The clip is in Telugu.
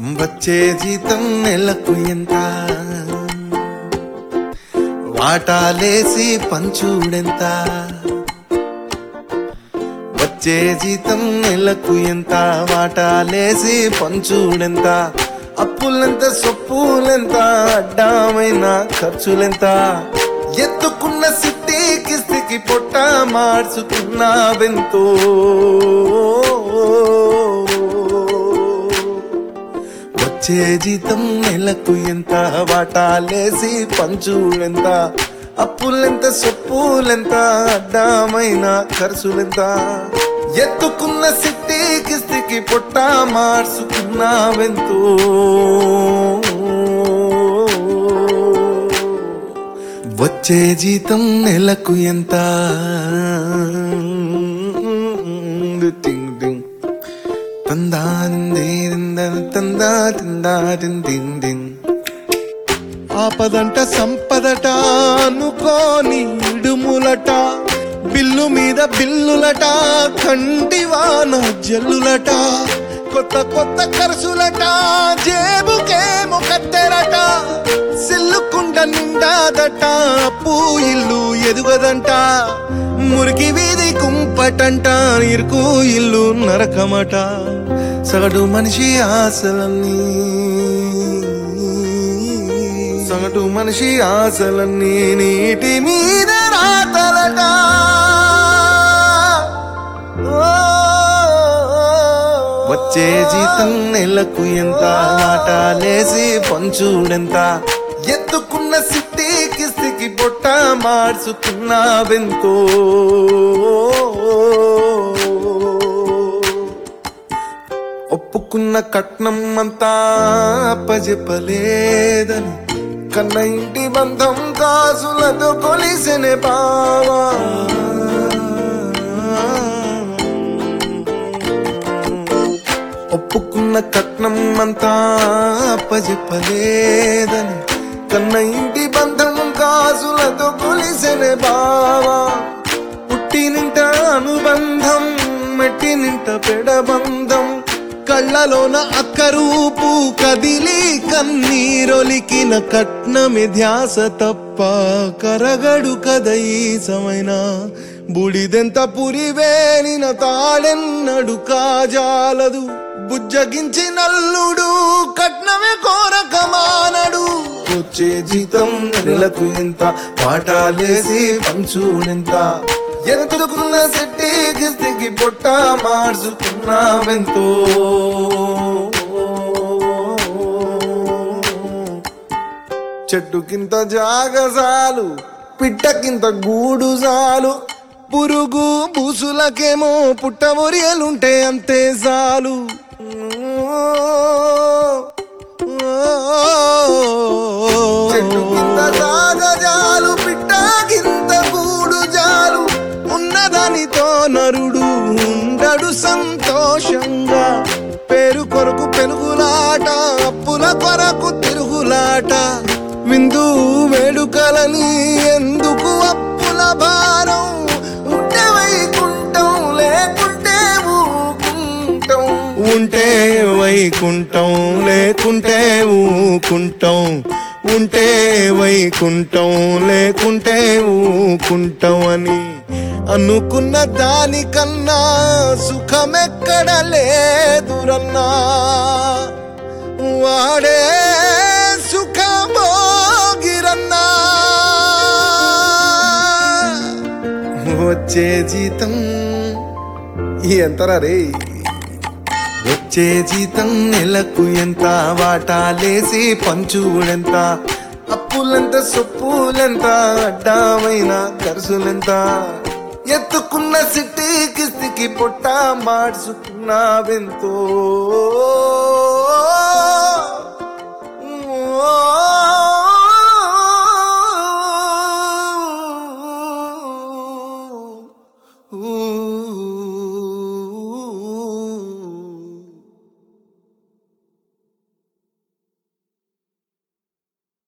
వచ్చే జీతం నెలకు ఎంత వాటాలేసి పంచుడెంత వచ్చే జీతం నెలకు ఎంత వాటాలేసి పంచుడెంత అప్పులెంత సొప్పులెంత అడ్డామైన ఖర్చులెంత ఎత్తుకున్న సిట్టి కిస్తికి పొట్ట మార్చుకున్నావెంతో వచ్చే జీతం నెలకు ఎంత వాటాలేసి పంచు ఎంత అప్పులెంత సొప్పులెంత అడ్డామైన ఖర్చులెంత ఎత్తుకున్న సిట్టి కిస్తికి పొట్ట మార్చుకున్నావెంతో వచ్చే జీతం నెలకు ఎంత టింగ్ టింగ్ ఆపదంట సంపదట అనుకోని ఇడుములట బిల్లు మీద బిల్లులట కంటివాన జల్లులట కొత్త కొత్త ఖర్చులట జేబుకేమో కత్తెరట సిల్లుకుండ నిండాదట అప్పు ఇల్లు ఎదుగదంట మురికి వీధి కుంపటంట ఇరుకు ఇల్లు నరకమట సగటు మనిషి ఆశలన్నీ సగటు మనిషి ఆశలన్నీ నీటి మీద రాతలట వచ్చే జీతం నెలకు ఎంత వాటాలేసి పంచుడెంత ఎత్తుకున్న సిట్టి కిస్తికి పొట్ట మార్చుకున్నావెంతో ఒప్పుకున్న కట్నం అంతా అప్పజెప్పలేదని కన్న ఇంటి బంధం కాసులతో కొలిసెనే బావా ఒప్పుకున్న కట్నం అంతా అప్పజెప్పలేదని కన్న ఇంటి బంధం కాసులతో కొలిసెనే బావా పుట్టినింట అనుబంధం మెట్టినింట పెడబంధం కళ్ళలోన అక్కరూపు కదిలి కన్నీరొలికిన కట్నమి ధ్యాస తప్ప కరగడు కద ఈ సమయన బుడిదెంత పురివేనిన తాడెన్నడు కాజాలదు బుజ్జగించి నల్లుడు కట్నమే కోరక మానడు వచ్చే జీతం నెలకు ఎంత పాటాలేసి పంచుడెంత ఎదుకున్న సెట్టి గిస్తికి పొట్ట మార్చుకున్నావెంతో చెట్టుకింత జాగజాలు పిట్టకింత గూడు జాలు పురుగు బూసులకేమో పుట్టమొరియలుంటే అంతే చాలు చెట్టు కింద జాగజాలు పిట్టకింత గూడు జాలు ఉన్నదానితో నరుడు ఉండడు సంతోషంగా పేరు కొరకు పెనుగులాట అప్పుల కొరకు తిరుగులాట విందు వేడుకలని ఎందుకు అప్పుల భారం ఉంటే వైకుంఠం లేకుంటే ఊకుంటాం ఉంటే వైకుంఠం లేకుంటే ఊకుంటాం ఉంటే వైకుంఠం లేకుంటే ఊకుంటాం అని అనుకున్న దానికన్నా సుఖమెక్కడ లేదురన్నా వాడే సుఖమోగిరన్నా వచ్చే జీతం ఎంతరా రే వచ్చే జీతం నెలకు ఎంత వాటాలేసి పంచుడెంత అప్పులెంత సొప్పులెంత అడ్డామైన ఖర్చులెంత ఎత్తుకున్న సిట్టి కిస్తికి పొట్ట మార్చుకున్నావెంతో ఓ